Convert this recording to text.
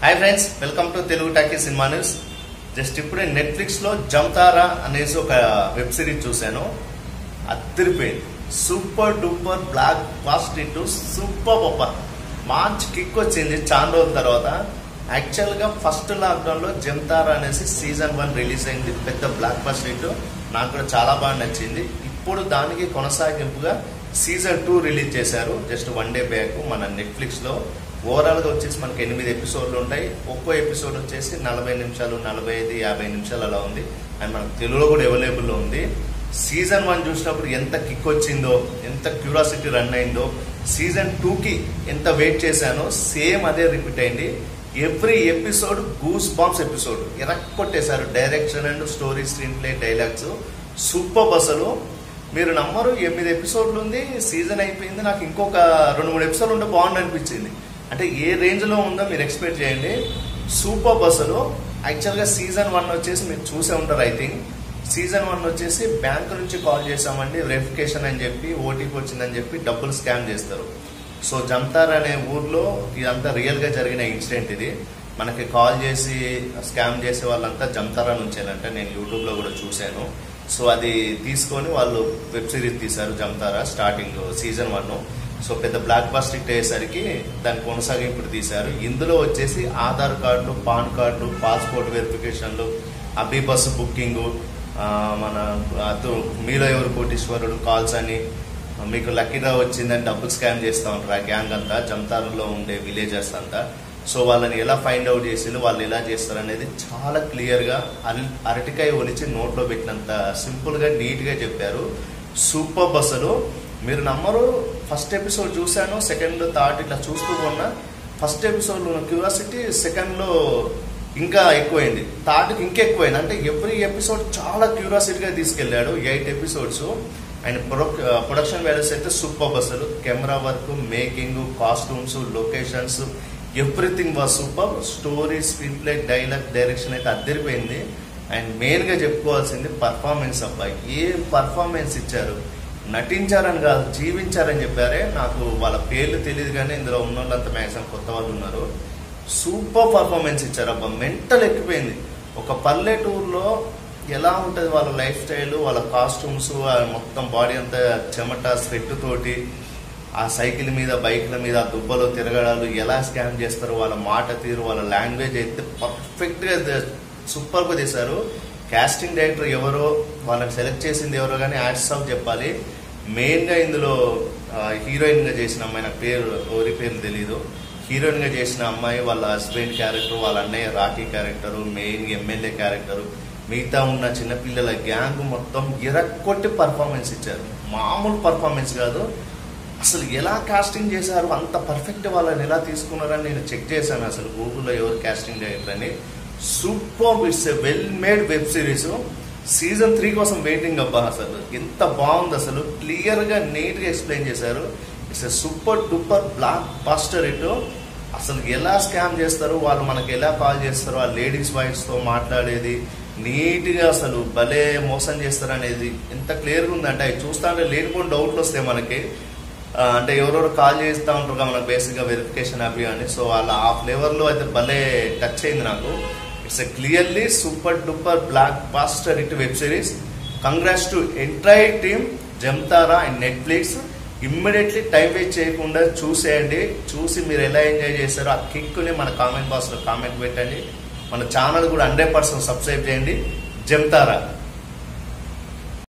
hi friends welcome to Telugu talkie cinema news just ఇప్పుడే Netflix లో జంతారా అనేసి ఒక వెబ్ సిరీస్ చూశాను అద్దరిపోయింది super duper blockbuster into super పప్ప మంచి కిక్ వచ్చింది చాలా రోజుల తర్వాత యాక్చువల్ గా ఫస్ట్ లాక్డౌన్ లో జంతారా అనేసి సీజన్ వన్ రిలీజ్ అయింది పెద్ద బ్లాక్ ఫస్ట్ హిట్ నాకు కూడా చాలా బాగా నచ్చింది ఇప్పుడు దానికి కొనసాగింపుగా సీజన్ టూ రిలీజ్ చేశారు జస్ట్ వన్ డే బ్యాక్ మన నెట్ఫ్లిక్స్ లో ఓవరాల్ గా వచ్చేసి మనకి ఎనిమిది ఎపిసోడ్లు ఉంటాయి ఒక్కో ఎపిసోడ్ వచ్చేసి నలభై నిమిషాలు నలభై ఐదు యాభై నిమిషాలు అలా ఉంది అండ్ మనకు తెలుగులో కూడా అవైలబుల్ లో ఉంది సీజన్ వన్ చూసినప్పుడు ఎంత కిక్ వచ్చిందో ఎంత క్యూరాసిటీ రన్ అయిందో సీజన్ టూ కి ఎంత వెయిట్ చేశానో సేమ్ అదే రిపీట్ అయింది every episode goosebumps episode కొట్టేశారు direction and story screenplay dialogues super అసలు మీరు నమ్మరు ఎనిమిది ఎపిసోడ్లు ఉంది సీజన్ అయిపోయింది నాకు ఇంకొక రెండు మూడు ఎపిసోడ్లు ఉంటే బాగుంది అనిపించింది అంటే ఏ రేంజ్ లో ఉందో మీరు ఎక్స్పెక్ట్ చేయండి సూపర్ అసలు యాక్చువల్ గా సీజన్ వన్ వచ్చేసి మీరు చూసే ఉంటారు ఐ థింక్ సీజన్ వన్ వచ్చేసి బ్యాంక్ నుంచి కాల్ చేసామండి వెరిఫికేషన్ అని చెప్పి ఓటీపీ వచ్చిందని చెప్పి డబ్బులు స్కామ్ చేస్తారు సో జంతార్ అనే ఊర్లో ఇదంతా రియల్ గా జరిగిన ఇన్సిడెంట్ ఇది మనకి కాల్ చేసి స్కామ్ చేసే వాళ్ళంతా జంతారా నుంచేనంటే నేను యూట్యూబ్ లో కూడా చూశాను సో అది తీసుకొని వాళ్ళు వెబ్ సిరీస్ తీశారు Jamtara starting season one so పెద్ద బ్లాక్ బస్టర్ హిట్ అయ్యేసరికి దాని కొనసాగింపుడు తీశారు ఇందులో వచ్చేసి ఆధార్ కార్డులు పాన్ కార్డులు పాస్పోర్ట్ వెరిఫికేషన్లు అభి బస్సు బుకింగ్ మన అటు మీలో ఎవరు కోటీశ్వరుడు కాల్స్ అని మీకు లక్కీగా వచ్చిందని డబ్బులు స్కామ్ చేస్తూ ఉంటారు ఆ గ్యాంగ్ అంతా జంతారులో ఉండే విలేజర్స్ అంతా సో వాళ్ళని ఎలా ఫైండ్ అవుట్ చేసి వాళ్ళు ఎలా చేస్తారు అనేది చాలా క్లియర్ గా అరి- అరటికాయ ఒలిచి నోట్లో పెట్టినంత సింపుల్ గా నీట్ గా చెప్పారు సూపర్ బస్సులు మీరు నమ్మరు ఫస్ట్ ఎపిసోడ్ చూశాను సెకండ్ థర్డ్ ఇట్లా చూస్తూ ఉన్నా ఫస్ట్ ఎపిసోడ్ లో క్యూరియాసిటీ సెకండ్ లో ఇంకా ఎక్కువైంది థర్డ్ కి ఇంకా ఎక్కువైంది అంటే ఎవ్రీ ఎపిసోడ్ చాలా క్యూరియాసిటీగా తీసుకెళ్లాడు eight episodes and production values అయితే సూపర్ అసలు camera work making costumes locations everything was super story screenplay dialogue direction అయితే అద్దరిపోయింది అండ్ మెయిన్ గా చెప్పుకోవాల్సింది పర్ఫార్మెన్స్ అబ్బాయి ఏ పర్ఫార్మెన్స్ ఇచ్చారు నటించారని కాదు జీవించారని చెప్పారే నాకు వాళ్ళ పేర్లు తెలియదు కానీ ఇందులో ఉన్న వాళ్ళంతా మ్యాక్సిమం కొత్త వాళ్ళు ఉన్నారు సూపర్ పర్ఫార్మెన్స్ ఇచ్చారు అబ్బా మెంటల్ ఎక్కిపోయింది ఒక పల్లెటూరులో ఎలా ఉంటుంది వాళ్ళ లైఫ్ స్టైల్ వాళ్ళ కాస్ట్యూమ్స్ మొత్తం బాడీ అంతా చెమట స్వెట్ తోటి ఆ సైకిల్ మీద బైక్ల మీద ఆ దుబ్బలో తిరగడాలు ఎలా స్కామ్ చేస్తారు వాళ్ళ మాట తీరు వాళ్ళ లాంగ్వేజ్ అయితే పర్ఫెక్ట్ గా సూపర్ గా తీశారు కాస్టింగ్ డైరెక్టర్ ఎవరో వాళ్ళని సెలెక్ట్ చేసింది ఎవరో కానీ యాడ్స్ ఆఫ్ చెప్పాలి మెయిన్ గా ఇందులో హీరోయిన్ గా చేసిన అమ్మాయి నాకు పేరు ఎవరి పేరు తెలీదు హీరోయిన్ గా చేసిన అమ్మాయి వాళ్ళ హస్బెండ్ క్యారెక్టర్ వాళ్ళ అన్నయ్య Rakhi character main MLA character మిగతా ఉన్న చిన్నపిల్లల గ్యాంగ్ మొత్తం ఇరక్కొట్టి పర్ఫార్మెన్స్ ఇచ్చారు మామూలు పర్ఫార్మెన్స్ కాదు అసలు ఎలా కాస్టింగ్ చేశారు అంత పర్ఫెక్ట్ వాళ్ళని ఎలా తీసుకున్నారని నేను చెక్ చేశాను అసలు గూగుల్లో ఎవరు కాస్టింగ్ డైరెక్టర్ అని super it's a well made web series season three కోసం వెయిటింగ్ అబ్బా అసలు ఎంత బాగుంది అసలు క్లియర్ గా నీట్ గా ఎక్స్ప్లెయిన్ చేశారు it's a super duper blockbuster it అసలు ఎలా స్కామ్ చేస్తారు వాళ్ళు మనకి ఎలా కాల్ చేస్తారు ఆ లేడీస్ వాయిస్ తో మాట్లాడేది నీట్ గా అసలు భలే మోసం చేస్తారు అనేది ఎంత క్లియర్ గా ఉందంటే అవి చూస్తా అంటే లేనిపోయిన డౌట్లు వస్తాయి మనకి ఆ, అంటే ఎవరెవరు కాల్ చేస్తూ ఉంటారు కదా మనకు బేసిక్ గా వెరిఫికేషన్ అవి అని సో వాళ్ళ ఆ ఫ్లేవర్ లో అయితే భలే టచ్ అయింది నాకు it's a clearly super duper blockbuster it web series congrats to entire team Jamtara and Netflix immediately time waste చేయకుండా చూసేయండి చూసి మీరు ఎలా ఎంజాయ్ చేశారో ఆ కిక్ ని మన కామెంట్ బాక్స్ లో కామెంట్ పెట్టండి మన ఛానల్ కూడా హండ్రెడ్ పర్సెంట్ సబ్స్క్రైబ్ చేయండి జమ్తారా